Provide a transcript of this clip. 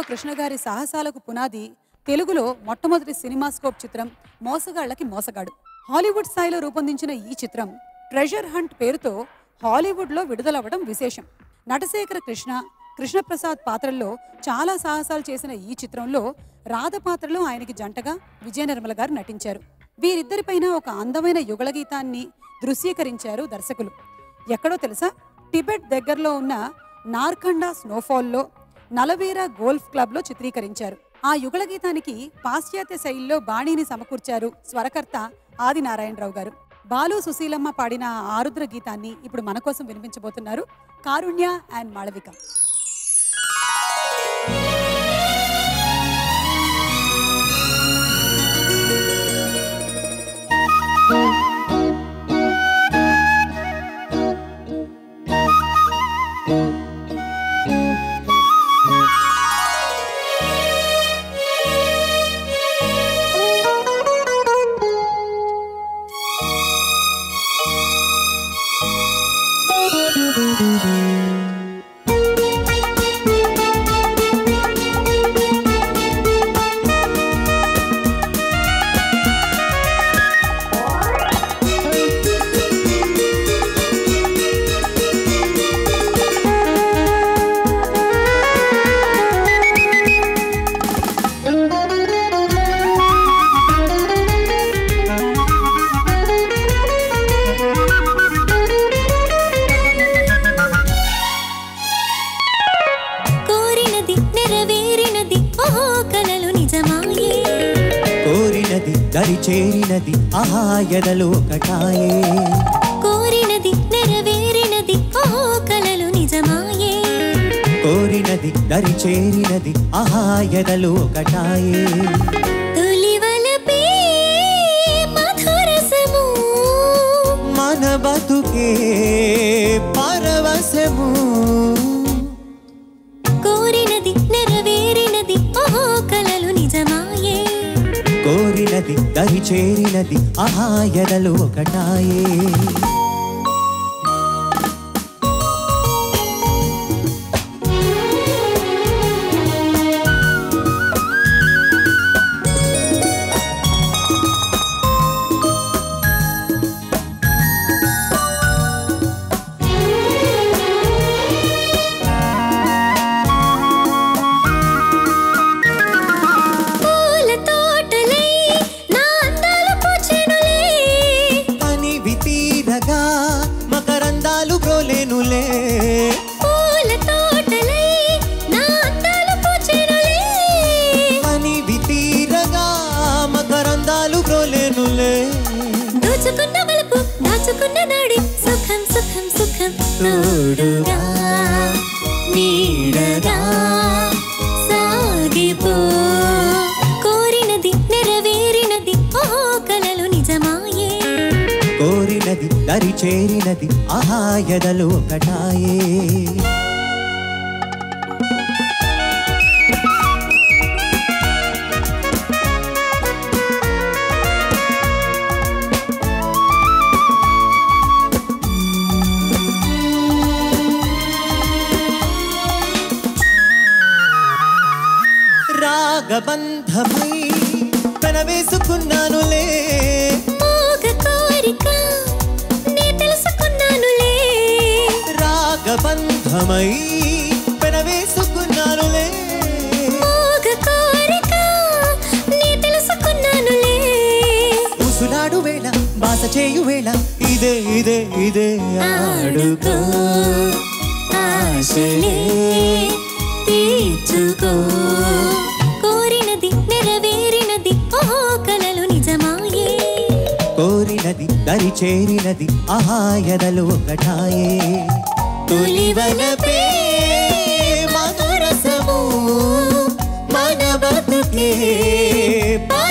కృష్ణ గారి సాహసాలకు పునాది తెలుగులో మొట్టమొదటి సినిమాస్కోప్ చిత్రం మోసగాళ్లకి మోసగాడు హాలీవుడ్ స్థాయిలో రూపొందించిన ఈ చిత్రం ట్రెజర్ హంట్ పేరుతో హాలీవుడ్లో విడుదలవ్వడం విశేషం నటశేఖర కృష్ణ కృష్ణప్రసాద్ పాత్రల్లో చాలా సాహసాలు చేసిన ఈ చిత్రంలో రాధ పాత్రలో ఆయనకి జంటగా విజయ నిర్మల గారు నటించారు వీరిద్దరిపైన ఒక అందమైన యుగళ గీతాన్ని దృశ్యీకరించారు దర్శకులు ఎక్కడో తెలుసా టిబెట్ దగ్గరలో ఉన్న నార్కండా స్నోఫాల్లో నలవీర గోల్ఫ్ క్లబ్లో చిత్రీకరించారు ఆ యుగళ గీతానికి పాశ్చాత్య శైలిలో బాణీని సమకూర్చారు స్వరకర్త ఆది నారాయణరావు గారు బాలు సుశీలమ్మ పాడిన ఆ ఆరుద్ర గీతాన్ని ఇప్పుడు మన కోసం వినిపించబోతున్నారు కారుణ్య అండ్ మాళవిక కోరినది నెరవేరినది ఓహో కలలు నిజమాయే కోరినది దరి చేరినది ఆహా ఎదలో ఒకటాయే కోరినది నెరవేరినది ఓహో కలలు నిజమాయే కోరినది దరి చేరినది ఆహా ఎదలో ఒకటాయే తొలివలపే మధురసము మన బతుకే పరవశము కోరినది నెరవేరినది ఓహో కలలు నిజమాయే కోరినది దరి చేరినది ఆహా ఎదలో ఒకటాయే పూల తోటలై నా అందాలు పూచెనులే పనివి తీరగా మకరందాలు ప్రోలేనులే పూల తోటలై నా అందాలు పూచెనులే పనివి తీరగా మకరందాలు ప్రోలేనులే దోచుకున్న వలపు దాచుకున్న నాడి సుఖం సుఖం సుఖం తోడుగా నీడగా సాగిపో కోరినది నెరవేరినది ఓ కలలు నిజమాయే కోరినది దరి చేరినది ఆహా ఎదలో ఒకటాయే రాగబంధమై పెనవేసుకున్నానులే మోగ కోరిక నే తెలుసుకున్నానులే రాగబంధమై పెనవేసుకున్నానులే మోగ కోరిక నే తెలుసుకున్నానులే ఉసులాడు వేళ బాస చేయు వేళ ఇదే ఇదే ఇదే ఆడుకో ఆడుకో ఆశలే తీర్చుకో కోరినది నెరవేరినది ఓ కలలు నిజమాయే కోరినది దరి చేరినది ఆహా ఎదలు ఒకటాయే తొలివలపే మధురసము మన బతుకే